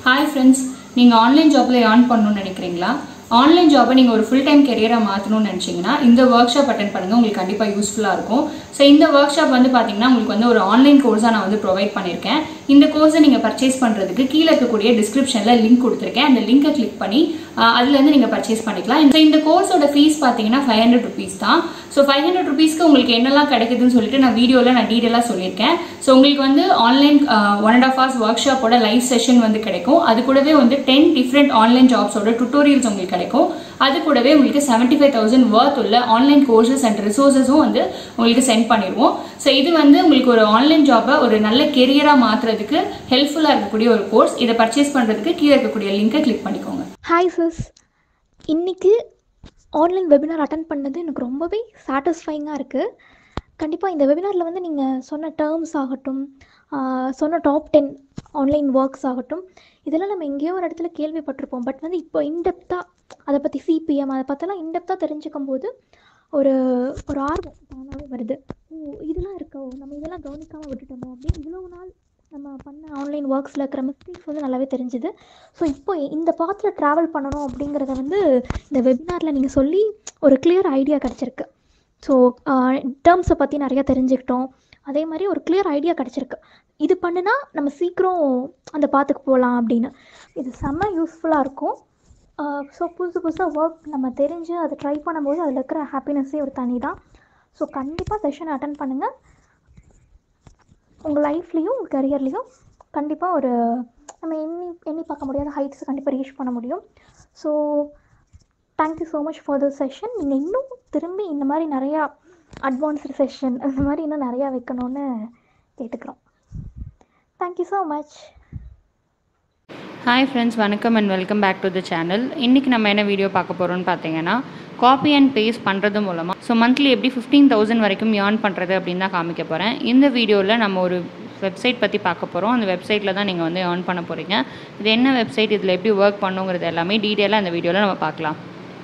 hi friends நீங்கள் online ஜாப்பில் earn பண்ணணும்னு நினைக்கிறீங்களா ஆன்லைன் ஜாப்பை நீங்கள் ஒரு ஃபுல் டைம் கெரியராக மாற்றணும்னு நினச்சிங்கன்னா இந்த ஒர்க் ஷாப் அட்டன் பண்ணுங்கள் உங்களுக்கு கண்டிப்பாக யூஸ்ஃபுல்லாக இருக்கும் ஸோ இந்த ஒர்க் ஷாப் வந்து பார்த்தீங்கன்னா உங்களுக்கு வந்து ஒரு ஆன்லைன் கோர்ஸாக நான் வந்து ப்ரொவைட் பண்ணியிருக்கேன் இந்த கோர்ஸை நீங்கள் பர்ச்சேஸ் பண்ணுறதுக்கு கீழே இருக்கக்கூடிய டிஸ்கிரிப்ஷனில் லிங்க் கொடுத்துருக்கேன் அந்த லிங்கை கிளிக் பண்ணி ஆஹ், அதுலேருந்து நீங்கள் பர்ச்சேஸ் பண்ணிக்கலாம் இந்த இந்த கோர்ஸோட ஃபீஸ் பார்த்தீங்கன்னா ஃபைவ் ஹண்ட்ரட் ருபீஸ் தான் ஸோ ஃபைவ் ஹண்ட்ரட் ருபீஸ்க்கு உங்களுக்கு என்னெல்லாம் கிடைக்குதுன்னு சொல்லிட்டு நான் வீடியோவில் நான் டீட்டெயிலாக சொல்லியிருக்கேன் ஸோ உங்களுக்கு வந்து online one and half hours ஒர்க் ஷாப்போட லைவ் செஷன் வந்து கிடைக்கும் அது கூடவே வந்து டென் டிஃப்ரெண்ட் ஆன்லைன் ஜாப்ஸோட டுட்டோரியல்ஸ் உங்களுக்கு கிடைக்கும் அது கூடவே உங்களுக்கு செவன்ட்டி ஃபைவ் தௌசண்ட் ஒர்த் உள்ள ஆன்லைன் கோர்சஸ் அண்ட் ரிசோர்ஸஸும் வந்து உங்களுக்கு சென்ட் பண்ணிடுவோம் ஸோ இது வந்து உங்களுக்கு ஒரு ஆன்லைன் ஜாப்பை ஒரு நல்ல கெரியராக மாற்றுறதுக்கு ஹெல்ப்ஃபுல்லாக இருக்கக்கூடிய ஒரு கோர்ஸ் இதை பர்ச்சேஸ் பண்ணுறதுக்கு கீழே இருக்கக்கூடிய லிங்கை கிளிக் பண்ணிக்கோங்க ஹாய் சிஸ் இன்னைக்கு ஆன்லைன் வெபினார் அட்டன் பண்ணது எனக்கு ரொம்பவே சாட்டிஸ்ஃபைங்காக இருக்குது கண்டிப்பாக இந்த வெபினாரில் வந்து நீங்கள் சொன்ன டேர்ம்ஸ் ஆகட்டும் ஆஹ் சொன்ன டாப் டென் ஆன்லைன் ஒர்க்ஸ் ஆகட்டும் இதெல்லாம் நம்ம எங்கேயோ ஒரு இடத்துல கேள்விப்பட்டிருப்போம் பட் வந்து இப்போ இன்டெப்த்தாக அதை பற்றி சிபிஎம் அதை பற்றிலாம் இன்டெப்த்தாக தெரிஞ்சுக்கும் போது ஒரு ஒரு ஆர்வம் தானாகவே வருது ஓ இதெல்லாம் இருக்கோ நம்ம இதெல்லாம் கவனிக்காமல் விட்டுட்டோமோ அப்படின்னு இவ்வளோ நாள் நம்ம பண்ண ஆன்லைன் ஒர்க்ஸில் இருக்கிற மிஸ்டேக்ஸ் வந்து நல்லாவே தெரிஞ்சுது ஸோ இப்போ இந்த பாத்தில் ட்ராவல் பண்ணணும் அப்படிங்கிறத வந்து இந்த வெபினாரில் நீங்கள் சொல்லி ஒரு கிளியர் ஐடியா கிடச்சிருக்கு ஸோ டேர்ம்ஸை பற்றி நிறையா தெரிஞ்சுக்கிட்டோம் அதே மாதிரி ஒரு கிளியர் ஐடியா கிடச்சிருக்கு இது பண்ணுனா நம்ம சீக்கிரம் அந்த பாத்துக்கு போகலாம் அப்படின்னு இது செம்ம யூஸ்ஃபுல்லாக இருக்கும் ஸோ புதுசு புதுசாக ஒர்க் நம்ம தெரிஞ்சு அதை ட்ரை பண்ணும்போது அதில் இருக்கிற ஹாப்பினஸ்ஸே ஒரு தனி தான் ஸோ கண்டிப்பாக செஷன் அட்டன் பண்ணுங்கள் உங்கள் லைஃப்லேயும் உங்கள் கரியர்லேயும் கண்டிப்பாக ஒரு நம்ம எண்ணி எண்ணி பார்க்க முடியாத ஹைட்ஸ் கண்டிப்பாக ரீச் பண்ண முடியும் so thank you so much for the session நீங்கள் இன்னும் திரும்பி இந்த மாதிரி நிறையா அட்வான்ஸ்டு செஷன் அந்த மாதிரி இன்னும் நிறையா வைக்கணும்னு கேட்டுக்கிறோம் thank you so much hi friends வணக்கம் and welcome back to the channel இன்றைக்கி நம்ம என்ன வீடியோ பார்க்க போகிறோம்னு பார்த்தீங்கன்னா காப்பி அண்ட் பேஸ்ட் பண்ணுறது மூலமாக ஸோ மந்த்லி எப்படி ஃபிஃப்டீன் தௌசண்ட் வரைக்கும் ஏர்ன் பண்ணுறது அப்படின்னு தான் காமிக்க போகிறேன் இந்த வீடியோவில் நம்ம ஒரு வெப்சைட் பற்றி பார்க்க போகிறோம் அந்த வெப்சைட்டில் தான் நீங்கள் வந்து ஏர்ன் பண்ண போகிறீங்க இது என்ன வெப்சைட் இதில் எப்படி ஒர்க் பண்ணுங்கிறது எல்லாமே டீட்டெயிலாக அந்த வீடியோவில் நம்ம பார்க்கலாம்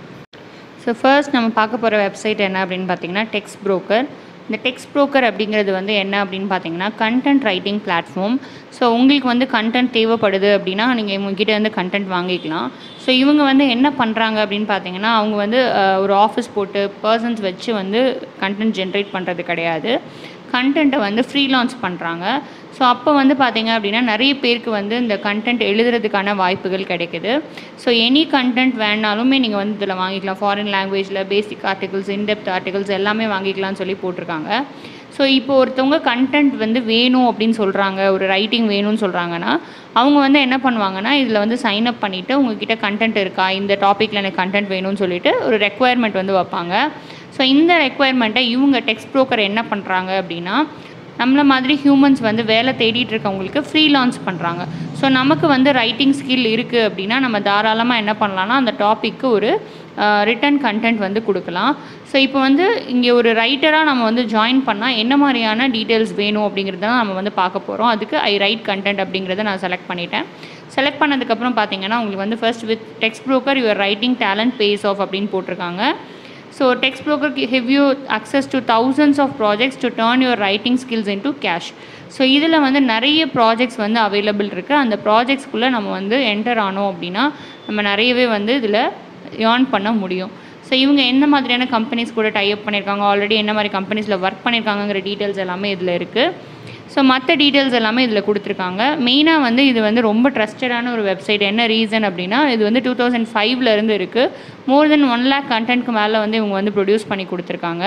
ஸோ ஃபர்ஸ்ட் நம்ம பார்க்க போகிற வெப்சைட் என்ன அப்படின்னு பார்த்தீங்கன்னா டெக்ஸ்ட் ப்ரோக்கர் இந்த டெக்ஸ்ட் ப்ரோக்கர் அப்படிங்கிறது வந்து என்ன அப்படின்னு பார்த்தீங்கன்னா கண்டென்ட் ரைட்டிங் பிளாட்ஃபார்ம் ஸோ உங்களுக்கு வந்து கண்டென்ட் தேவைப்படுது அப்படின்னா நீங்கள் இவங்ககிட்ட வந்து கண்டென்ட் வாங்கிக்கலாம் ஸோ இவங்க வந்து என்ன பண்ணுறாங்க அப்படின்னு பார்த்தீங்கன்னா அவங்க வந்து அஹ், ஒரு ஆஃபீஸ் போட்டு பர்சன்ஸ் வச்சு வந்து கண்டென்ட் ஜென்ரேட் பண்ணுறது கிடையாது கண்டென்ட்டை வந்து ஃப்ரீலான்ஸ் பண்ணுறாங்க ஸோ அப்போ வந்து பார்த்தீங்க அப்படின்னா நிறைய பேருக்கு வந்து இந்த கண்டென்ட் எழுதுறதுக்கான வாய்ப்புகள் கிடைக்குது ஸோ எனி கண்டென்ட் வேணாலுமே நீங்கள் வந்து இதில் வாங்கிக்கலாம் ஃபாரின் லாங்குவேஜில் பேசிக் ஆர்டிகல்ஸ் இன்டெப்த் ஆர்டிகல்ஸ் எல்லாமே வாங்கிக்கலாம்னு சொல்லி போட்டிருக்காங்க ஸோ இப்போ ஒருத்தவங்க கண்டென்ட் வந்து வேணும் அப்படின்னு சொல்கிறாங்க ஒரு ரைட்டிங் வேணும்னு சொல்கிறாங்கன்னா அவங்க வந்து என்ன பண்ணுவாங்கன்னா இதில் வந்து சைன் அப் பண்ணிவிட்டு உங்ககிட்ட கண்டென்ட் இருக்கா இந்த டாப்பிக்கில் எனக்கு கண்டென்ட் வேணும்னு சொல்லிட்டு ஒரு ரெக்குவயர்மெண்ட் வந்து வைப்பாங்க ஸோ இந்த ரெக்குவயர்மெண்ட்டை இவங்க டெக்ஸ்ட் ப்ரோக்கர் என்ன பண்ணுறாங்க அப்படின்னா நம்மள மாதிரி ஹியூமன்ஸ் வந்து வேலை தேடிட்டு இருக்கவங்களுக்கு ஃப்ரீலான்ஸ் பண்ணுறாங்க ஸோ நமக்கு வந்து ரைட்டிங் ஸ்கில் இருக்குது அப்படின்னா நம்ம தாராளமாக என்ன பண்ணலாம்னா அந்த டாப்பிக்கு ஒரு ரிட்டன் கண்டென்ட் வந்து கொடுக்கலாம் ஸோ இப்போ வந்து இங்கே ஒரு ரைட்டராக நம்ம வந்து ஜாயின் பண்ணால் என்ன மாதிரியான டீட்டெயில்ஸ் வேணும் அப்படிங்கிறத தான் நம்ம வந்து பார்க்க போகிறோம் அதுக்கு ஐ ரைட் கண்டென்ட் அப்படிங்கிறத நான் செலக்ட் பண்ணிட்டேன் செலக்ட் பண்ணதுக்கப்புறம் பார்த்தீங்கன்னா உங்களுக்கு வந்து first with text broker your writing talent base off அப்படின்னு போட்டிருக்காங்க so text broker give you access to thousands of projects to turn your writing skills into cash so இதில் வந்து நிறைய ப்ராஜெக்ட்ஸ் வந்து அவைலபிள் இருக்குது அந்த ப்ராஜெக்ட்ஸ்குள்ளே நம்ம வந்து என்டர் ஆனோம் அப்படின்னா நம்ம நிறையவே வந்து இதில் ஏர்ன் பண்ண முடியும் ஸோ இவங்க என்ன மாதிரியான கம்பெனிஸ் கூட டைப் பண்ணியிருக்காங்க ஆல்ரெடி என்ன மாதிரி கம்பெனிஸில் ஒர்க் பண்ணியிருக்காங்கிற டீட்டெயில்ஸ் எல்லாமே இதில் இருக்குது ஸோ மற்ற டீட்டெயில்ஸ் எல்லாமே இதில் கொடுத்துருக்காங்க மெயினாக வந்து இது வந்து ரொம்ப ட்ரஸ்டடான ஒரு வெப்சைட் என்ன ரீசன் அப்படின்னா இது வந்து டூ தௌசண்ட் ஃபைவ்லேருந்து இருக்குது மோர் தென் ஒன் லேக் கண்டென்ட்க்கு மேலே வந்து இவங்க வந்து ப்ரொடியூஸ் பண்ணி கொடுத்துருக்காங்க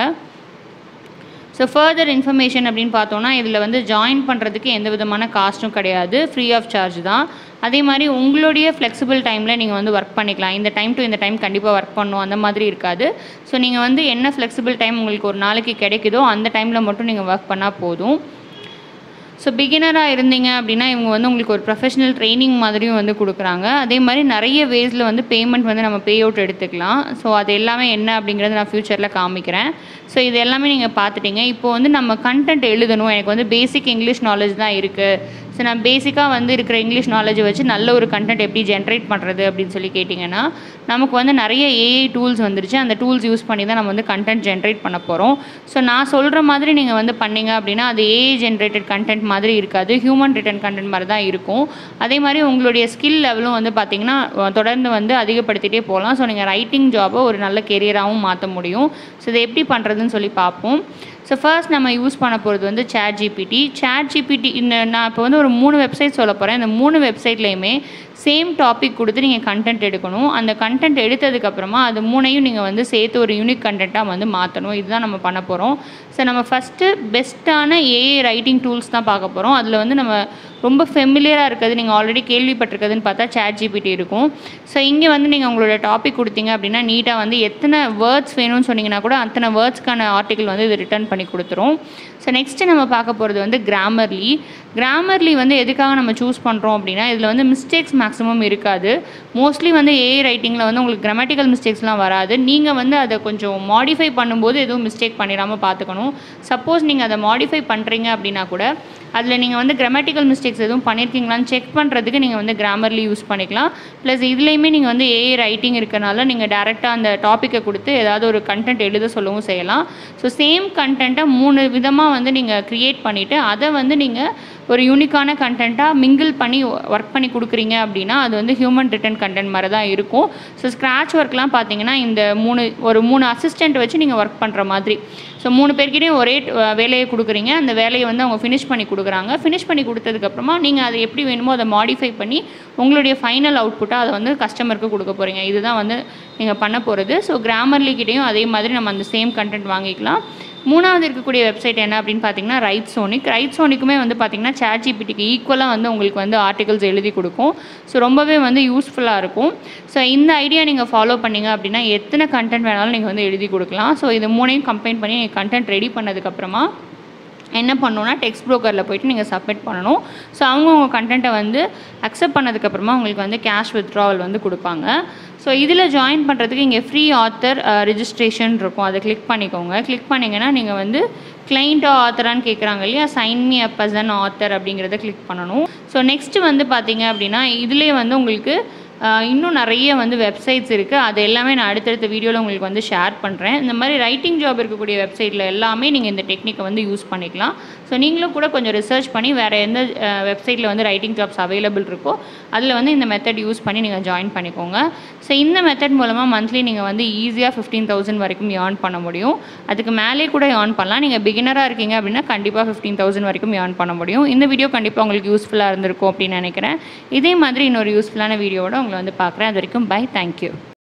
ஸோ ஃபர்தர் இன்ஃபர்மேஷன் அப்படின்னு பார்த்தோன்னா இதில் வந்து ஜாயின் பண்ணுறதுக்கு எந்த விதமான காஸ்ட்டும் கிடையாது ஃப்ரீ ஆஃப் சார்ஜ் தான் அதே மாதிரி உங்களுடைய ஃப்ளெக்சிபிள் டைமில் நீங்கள் வந்து ஒர்க் பண்ணிக்கலாம் இந்த டைம் டு இந்த டைம் கண்டிப்பாக ஒர்க் பண்ணணும் அந்த மாதிரி இருக்காது ஸோ நீங்கள் வந்து என்ன ஃப்ளெக்சிபிள் டைம் உங்களுக்கு ஒரு நாளைக்கு கிடைக்குதோ அந்த டைமில் மட்டும் நீங்கள் ஒர்க் பண்ணால் போதும் ஸோ பிகினராக இருந்தீங்க அப்படின்னா இவங்க வந்து உங்களுக்கு ஒரு ப்ரொஃபஷனல் ட்ரைனிங் மாதிரியும் வந்து கொடுக்குறாங்க அதே மாதிரி நிறைய வேஸில் வந்து பேமெண்ட் வந்து நம்ம பே அவுட் எடுத்துக்கலாம் ஸோ அது எல்லாமே என்ன அப்படிங்கிறத நான் ஃப்யூச்சரில் காமிக்கிறேன் ஸோ இது எல்லாமே நீங்கள் பார்த்துட்டீங்க இப்போ வந்து நம்ம கண்டென்ட் எழுதணும் எனக்கு வந்து பேசிக் இங்கிலீஷ் நாலேஜ் தான் இருக்குது ஸோ ஸோ நான் பேசிக்காக வந்து இருக்கிற இங்கிலீஷ் நாலேஜை வச்சு நல்ல ஒரு கண்டென்ட் எப்படி ஜென்ரேட் பண்ணுறது அப்படின்னு சொல்லி கேட்டிங்கன்னா நமக்கு வந்து நிறைய ஏஐ டூல்ஸ் வந்துருச்சு அந்த டூல்ஸ் யூஸ் பண்ணி தான் நம்ம வந்து கண்டென்ட் ஜென்ரேட் பண்ண போகிறோம் ஸோ நான் சொல்கிற மாதிரி நீங்கள் வந்து பண்ணீங்க அப்படின்னா அது ஏஐ ஜென்ரேட்டட் கண்டென்ட் மாதிரி இருக்காது ஹியூமன் ரிட்டன் கண்டென்ட் மாதிரி தான் இருக்கும் அதே மாதிரி உங்களுடைய ஸ்கில் லெவலும் வந்து பார்த்திங்கன்னா அஹ், தொடர்ந்து வந்து அதிகப்படுத்திட்டே போகலாம் ஸோ நீங்கள் ரைட்டிங் ஜாபை ஒரு நல்ல கெரியராகவும் மாற்ற முடியும் ஸோ இதை எப்படி பண்ணுறதுன்னு சொல்லி பார்ப்போம் ஸோ ஃபர்ஸ்ட் நம்ம யூஸ் பண்ண போகிறது வந்து சேட் ஜிபிடி சேட் ஜிபிடி இந்த நான் இப்போ வந்து ஒரு மூணு வெப்சைட் சொல்ல போகிறேன் இந்த மூணு வெப்சைட்லேயுமே சேம் டாபிக் கொடுத்து நீங்கள் கண்டென்ட் எடுக்கணும் அந்த கண்டென்ட் எடுத்ததுக்கப்புறமா அது மூணையும் நீங்கள் வந்து சேர்த்து ஒரு யூனிக் கண்டென்ட்டாக வந்து மாற்றணும் இதுதான் நம்ம பண்ண போகிறோம் ஸோ நம்ம ஃபஸ்ட்டு பெஸ்ட்டான ஏஐ ரைட்டிங் டூல்ஸ் தான் பார்க்க போகிறோம் அதில் வந்து நம்ம ரொம்ப ஃபெமிலியராக இருக்கிறது நீங்கள் ஆல்ரெடி கேள்விப்பட்டிருக்கிறதுன்னு பார்த்தா சேட் ஜிபிடி இருக்கும் ஸோ இங்கே வந்து நீங்கள் உங்களோட டாபிக் கொடுத்தீங்க அப்படின்னா நீட்டாக வந்து எத்தனை வேர்ட்ஸ் வேணும்னு சொன்னீங்கன்னா கூட அத்தனை வேர்ட்ஸ்க்கான ஆர்டிக்கல் வந்து இது ரிட்டர்ன் பண்ணி கொடுத்துரும் ஸோ நெக்ஸ்ட்டு நம்ம பார்க்க போகிறது வந்து கிராமர்லி கிராமர்லி வந்து எதுக்காக நம்ம சூஸ் பண்ணுறோம் அப்படின்னா இதில் வந்து மிஸ்டேக்ஸ் மேக்ஸிமம் இருக்காது மோஸ்ட்லி வந்து ஏஐ ரைட்டிங்கில் வந்து உங்களுக்கு கிராமட்டிக்கல் மிஸ்டேக்ஸ்லாம் வராது நீங்கள் வந்து அதை கொஞ்சம் மாடிஃபை பண்ணும்போது எதுவும் மிஸ்டேக் பண்ணிடாமல் பார்த்துக்கணும் சப்போஸ் நீங்கள் அதை மாடிஃபை பண்ணுறீங்க அப்படின்னா கூட அதில் நீங்கள் வந்து கிராமட்டிக்கல் மிஸ்டேக்ஸ் எதுவும் பண்ணியிருக்கீங்களான்னு செக் பண்ணுறதுக்கு நீங்கள் வந்து கிராமர்லி யூஸ் பண்ணிக்கலாம் ப்ளஸ் இதுலேயுமே நீங்கள் வந்து ஏஐ ரைட்டிங் இருக்கனால நீங்கள் டேரெக்டாக அந்த டாப்பிக்கை கொடுத்து ஏதாவது ஒரு கண்டென்ட் எழுத சொல்லவும் செய்யலாம் ஸோ சேம் கண்டென்ட்டை மூணு விதமாக வந்து நீங்கள் க்ரியேட் பண்ணிவிட்டு அதை வந்து நீங்கள் ஒரு யூனிக்கான கண்டென்ட்டாக மிங்கிள் பண்ணி ஒர்க் பண்ணி கொடுக்குறீங்க அப்படின்னா அது வந்து ஹியூமன் ரிட்டன் கண்டென்ட் மாதிரி தான் இருக்கும் ஸோ ஸ்க்ராட்ச் ஒர்க்லாம் பார்த்தீங்கன்னா இந்த மூணு ஒரு மூணு அசிஸ்டண்ட் வச்சு நீங்கள் ஒர்க் பண்ணுற மாதிரி ஸோ மூணு பேர்கிட்டையும் ஒரே அஹ், வேலையை கொடுக்குறீங்க அந்த வேலையை வந்து அவங்க ஃபினிஷ் பண்ணி கொடுக்குறாங்க ஃபினிஷ் பண்ணி கொடுத்ததுக்கப்புறமா நீங்கள் அதை எப்படி வேணுமோ அதை மாடிஃபை பண்ணி உங்களுடைய ஃபைனல் அவுட்புட்டாக அதை வந்து கஸ்டமருக்கு கொடுக்க போகிறீங்க இதுதான் வந்து நீங்கள் பண்ண போகிறது ஸோ கிராமர்லிக்கிட்டையும் அதே மாதிரி நம்ம அந்த சேம் கண்டென்ட் வாங்கிக்கலாம் மூணாவது இருக்கக்கூடிய வெப்சைட் என்ன அப்படின்னு பார்த்தீங்கன்னா ரைட் சோனிக் ரைட் சோனிக்குமே வந்து பார்த்தீங்கன்னா சேட் ஜிபிடிக்கு ஈக்குவலாக வந்து உங்களுக்கு வந்து ஆர்டிகல்ஸ் எழுதி கொடுக்கும் ஸோ ரொம்பவே வந்து யூஸ்ஃபுல்லாக இருக்கும் ஸோ இந்த ஐடியா நீங்கள் ஃபாலோ பண்ணீங்க அப்படின்னா எத்தனை கண்டென்ட் வேணாலும் நீங்கள் வந்து எழுதி கொடுக்கலாம் ஸோ இது மூணையும் கம்பைன் பண்ணி நீங்கள் கண்டென்ட் ரெடி பண்ணதுக்கப்புறமா என்ன பண்ணணும்னா டெக்ஸ்ட் ப்ரோக்கரில் போயிட்டு நீங்கள் சப்மிட் பண்ணணும் ஸோ அவங்க உங்கள் கண்டென்ட்டை வந்து அக்செப்ட் பண்ணதுக்கப்புறமா உங்களுக்கு வந்து கேஷ் வித்ட்ராவல் வந்து கொடுப்பாங்க ஸோ இதில் ஜாயின் பண்ணுறதுக்கு இங்கே ஃப்ரீ ஆத்தர் ரிஜிஸ்ட்ரேஷன் இருக்கும் அதை கிளிக் பண்ணிக்கோங்க கிளிக் பண்ணிங்கன்னா நீங்கள் வந்து கிளைண்ட்டோ ஆத்தரான்னு கேட்குறாங்க இல்லையா sign me up as an author அப்படிங்கிறத கிளிக் பண்ணணும் ஸோ நெக்ஸ்ட்டு வந்து பார்த்தீங்க அப்படின்னா இதுலேயே வந்து உங்களுக்கு ஆஹ் இன்னும் நிறைய வந்து வெப்சைட்ஸ் இருக்குது அது எல்லாமே நான் அடுத்தடுத்த வீடியோவில் உங்களுக்கு வந்து ஷேர் பண்ணுறேன் இந்த மாதிரி ரைட்டிங் ஜாப் இருக்கக்கூடிய வெப்சைட்டில் எல்லாமே நீங்கள் இந்த டெக்னிக்கை வந்து யூஸ் பண்ணிக்கலாம் ஸோ நீங்களும் கூட கொஞ்சம் ரிசர்ச் பண்ணி வேறு எந்த வெப்சைட்டில் வந்து ரைட்டிங் ஜாப்ஸ் அவைலபிள் இருக்கோ அதில் வந்து இந்த மெத்தட் யூஸ் பண்ணி நீங்கள் ஜாயின் பண்ணிக்கோங்க ஸோ இந்த மெத்தட் மூலமாக மந்த்லி நீங்கள் வந்து ஈஸியாக ஃபிஃப்டீன் தௌசண்ட் வரைக்கும் ஏர்ன் பண்ண முடியும் அதுக்கு மேலே கூட ஏர்ன் பண்ணலாம் நீங்கள் பிகினராக இருக்கீங்க அப்படின்னா கண்டிப்பாக ஃபிஃப்டீன் தௌசண்ட் வரைக்கும் ஏர்ன் பண்ண முடியும் இந்த வீடியோ கண்டிப்பாக உங்களுக்கு யூஸ்ஃபுல்லாக இருந்திருக்கும் அப்படின்னு நினைக்கிறேன் இதே மாதிரி இன்னொரு யூஸ்ஃபுல்லான வீடியோவோட உங்களை வந்து பார்க்குறேன் அது வரைக்கும் பை தேங்க்யூ